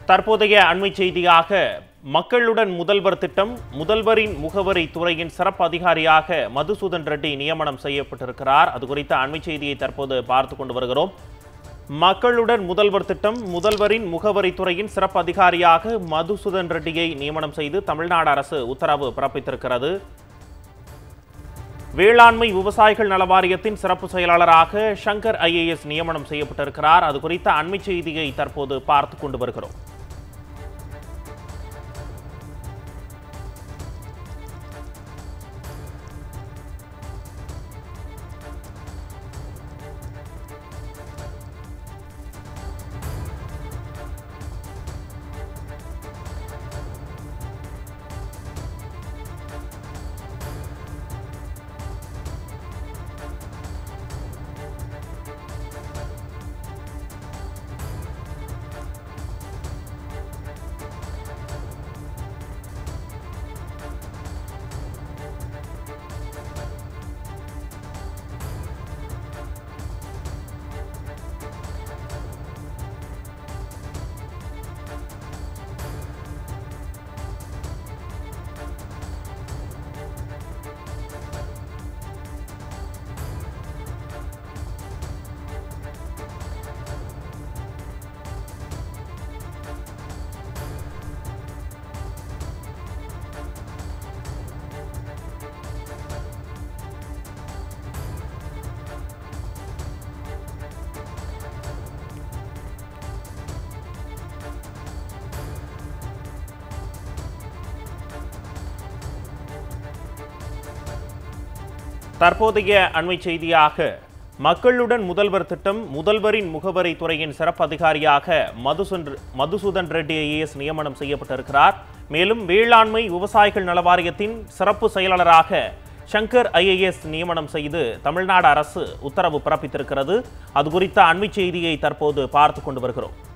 தற்போதைய அண்மை செய்தியாக மக்களுடன் முதல்வர் திட்டம் முதல்வரின் முகவரி துறையின் சிறப்பு அதிகாரியாக மதுசூதன் ரெட்டி நியமனம் செய்யப்பட்டிருக்கிறார் அது குறித்த அண்மை செய்தியை தற்போது பார்த்து கொண்டு வருகிறோம் மக்களுடன் முதல்வர் திட்டம் முதல்வரின் முகவரி துறையின் சிறப்பு அதிகாரியாக மதுசூதன் ரெட்டியை நியமனம் செய்து தமிழ்நாடு அரசு உத்தரவு பிறப்பித்திருக்கிறது வேளாண்மை விவசாயிகள் நல வாரியத்தின் சிறப்பு செயலாளராக சங்கர் ஐஏஎஸ் நியமனம் செய்யப்பட்டிருக்கிறார் அது குறித்த அண்மை செய்தியை தற்போது பார்த்து கொண்டு வருகிறோம் தற்போதைய அண்மை செய்தியாக மக்களுடன் முதல்வர் திட்டம் முதல்வரின் முகவரி துறையின் சிறப்பு அதிகாரியாக மதுசூன் மதுசூதன் ரெட்டி ஐஏஎஸ் நியமனம் செய்யப்பட்டிருக்கிறார் மேலும் வேளாண்மை விவசாயிகள் நல வாரியத்தின் சிறப்பு செயலாளராக சங்கர் ஐஏஎஸ் நியமனம் செய்து தமிழ்நாடு அரசு உத்தரவு பிறப்பித்திருக்கிறது அது குறித்த அண்மை செய்தியை தற்போது பார்த்து கொண்டு வருகிறோம்